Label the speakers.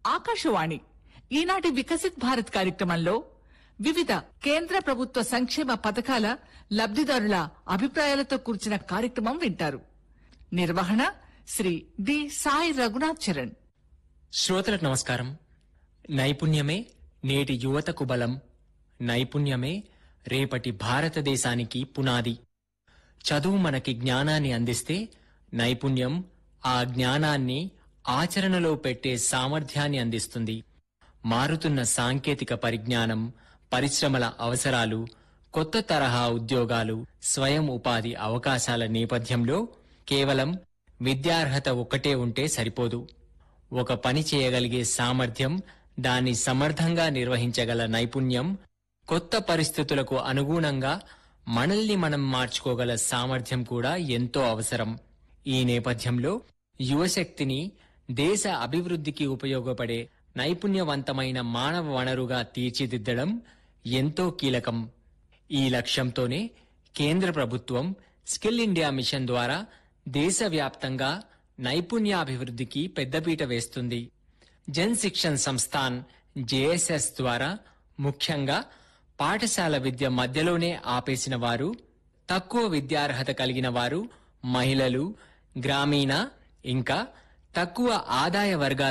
Speaker 1: ఆకాశవాణి ఈనాటి వికసిత్ భారత్ కార్యక్రమంలో వివిధ కేంద్ర ప్రభుత్వ సంక్షేమ పథకాల లబ్ధిదారుల అభిప్రాయాలతో కూర్చిన కార్యక్రమం వింటారు నిర్వహణ శ్రీ డి సాయి రఘునాథ్ చరణ్
Speaker 2: శ్రోతలకు నమస్కారం నైపుణ్యమే నేటి యువతకు బలం నైపుణ్యమే రేపటి భారతదేశానికి పునాది చదువు మనకి జ్ఞానాన్ని అందిస్తే నైపుణ్యం ఆ జ్ఞానాన్ని ఆచరణలో పెట్టే సామర్థ్యాన్ని అందిస్తుంది మారుతున్న సాంకేతిక పరిజ్ఞానం పరిశ్రమల అవసరాలు కొత్త తరహా ఉద్యోగాలు స్వయం ఉపాధి అవకాశాల నేపథ్యంలో కేవలం విద్యార్హత ఒక్కటే ఉంటే సరిపోదు ఒక పని చేయగలిగే సామర్థ్యం దాన్ని సమర్థంగా నిర్వహించగల నైపుణ్యం కొత్త పరిస్థితులకు అనుగుణంగా మనల్ని మనం మార్చుకోగల సామర్థ్యం కూడా ఎంతో అవసరం ఈ నేపథ్యంలో యువశక్తిని దేశ అభివృద్ధికి ఉపయోగపడే నైపుణ్యవంతమైన మానవ వనరుగా తీర్చిదిద్దడం ఎంతో కీలకం ఈ లక్ష్యంతోనే కేంద్ర ప్రభుత్వం స్కిల్ ఇండియా మిషన్ ద్వారా దేశవ్యాప్తంగా నైపుణ్యాభివృద్ధికి పెద్దపీట వేస్తుంది జన్ శిక్షణ్ సంస్థాన్ జేఎస్ఎస్ ద్వారా ముఖ్యంగా పాఠశాల విద్య మధ్యలోనే ఆపేసిన వారు తక్కువ విద్యార్హత కలిగిన వారు మహిళలు గ్రామీణ ఇంకా తక్కువ ఆదాయ వర్గాల